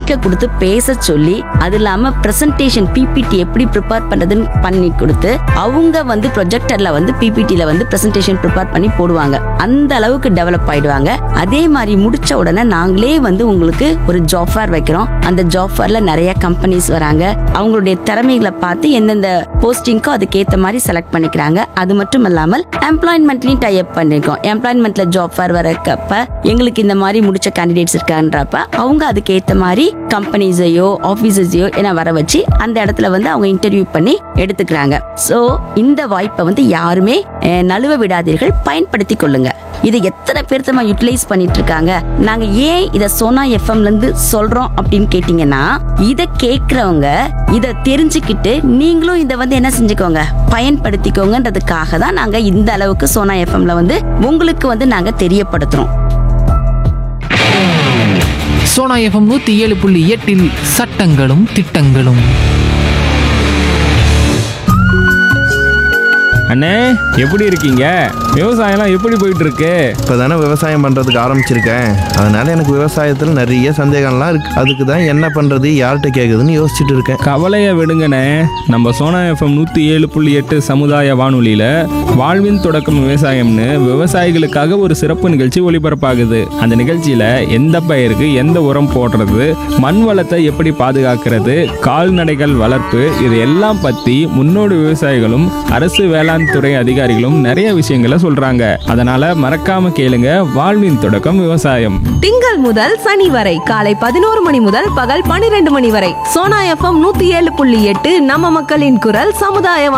மைக்கை கொடுத்து பேச சொல்லி அது இல்லாம பிரசன்டேஷன் பிபிடி எப்படி ப்ரிப்பேர் பண்றதுன்னு பண்ணி கொடுத்து அவங்க வந்து ப்ரொஜெக்டர்ல வந்து பிபிடில வந்து பிரசன்டேஷன் ப்ரிப்பேர் பண்ணி போடுவாங்க அந்த அளவுக்கு டெவலப் ஆயிடுவாங்க அதே மாதிரி முடிச்ச உடனே நாங்களே வந்து உங்களுக்கு ஒரு ஜாப் ஃபேர் வைக்கிறோம் அந்த ஜாப் ஃபேர்ல நிறைய கம்பெனிஸ் வராங்க அவங்களுடைய திறமைகளை பார்த்து எந்தெந்த போஸ்டிங்க்கோ அதுக்கேற்ற மாதிரி செலக்ட் பண்ணிக்கிறாங்க அது மட்டும் இல்லாமல் எம்ப்ளாய்மெண்ட்லையும் டை அப் பண்ணிருக்கோம் எம்ப்ளாய்மெண்ட்ல ஜாப் ஃபேர் வரக்கப்ப எங்களுக்கு இந்த மாதிரி முடிச்ச கேண்டிடேட்ஸ் இருக்கான்றப்ப அவங்க அதுக்கு ஏத்த மாதிரி கம்பெனிஸையோ ஆஃபீஸஸையோ என வர வச்சு அந்த இடத்துல வந்து அவங்க இன்டர்வியூ பண்ணி எடுத்துக்கிறாங்க ஸோ இந்த வாய்ப்பை வந்து யாருமே அஹ், நழுவ விடாதீர்கள் பயன்படுத்தி கொள்ளுங்க இது எத்தனை பேர் நம்ம யூட்டிலைஸ் பண்ணிட்டு இருக்காங்க நாங்க ஏன் இத சோனா எஃப்எம்ல இருந்து சொல்றோம் அப்படின்னு கேட்டீங்கன்னா இத கேக்குறவங்க இத தெரிஞ்சுக்கிட்டு நீங்களும் இத வந்து என்ன செஞ்சுக்கோங்க பயன்படுத்திக்கோங்கன்றதுக்காக தான் நாங்க இந்த அளவுக்கு சோனா எஃப்எம்ல வந்து உங்களுக்கு வந்து நாங்க தெரியப்படுத்துறோம் சோனா எஃப்எம் நூத்தி ஏழு புள்ளி எட்டில் சட்டங்களும் திட்டங்களும் அண்ணே எப்படி இருக்கீங்க விவசாயம்லாம் எப்படி போயிட்டு இருக்கு இப்போ தானே விவசாயம் பண்ணுறதுக்கு ஆரம்பிச்சிருக்கேன் அதனால எனக்கு விவசாயத்தில் நிறைய சந்தேகம்லாம் இருக்கு அதுக்கு தான் என்ன பண்ணுறது யார்கிட்ட கேட்குதுன்னு யோசிச்சுட்டு இருக்கேன் கவலையை விடுங்கண்ணே நம்ம சோனா எஃப்எம் நூற்றி ஏழு புள்ளி எட்டு சமுதாய வானொலியில் வாழ்வின் தொடக்கம் விவசாயம்னு விவசாயிகளுக்காக ஒரு சிறப்பு நிகழ்ச்சி ஒளிபரப்பாகுது அந்த நிகழ்ச்சியில் எந்த பயிருக்கு எந்த உரம் போடுறது மண் வளத்தை எப்படி பாதுகாக்கிறது கால்நடைகள் வளர்ப்பு இது எல்லாம் பற்றி முன்னோடி விவசாயிகளும் அரசு வேளாண் துறை அதிகாரிகளும் நிறைய விஷயங்களை சொல்றாங்க அதனால மறக்காம கேளுங்க வாழ்வின் தொடக்கம் விவசாயம் திங்கள் முதல் சனி வரை காலை பதினோரு மணி முதல் பகல் பனிரெண்டு மணி வரை சோனா எஃப்எம் நூத்தி ஏழு புள்ளி எட்டு நம்ம மக்களின் குரல் சமுதாய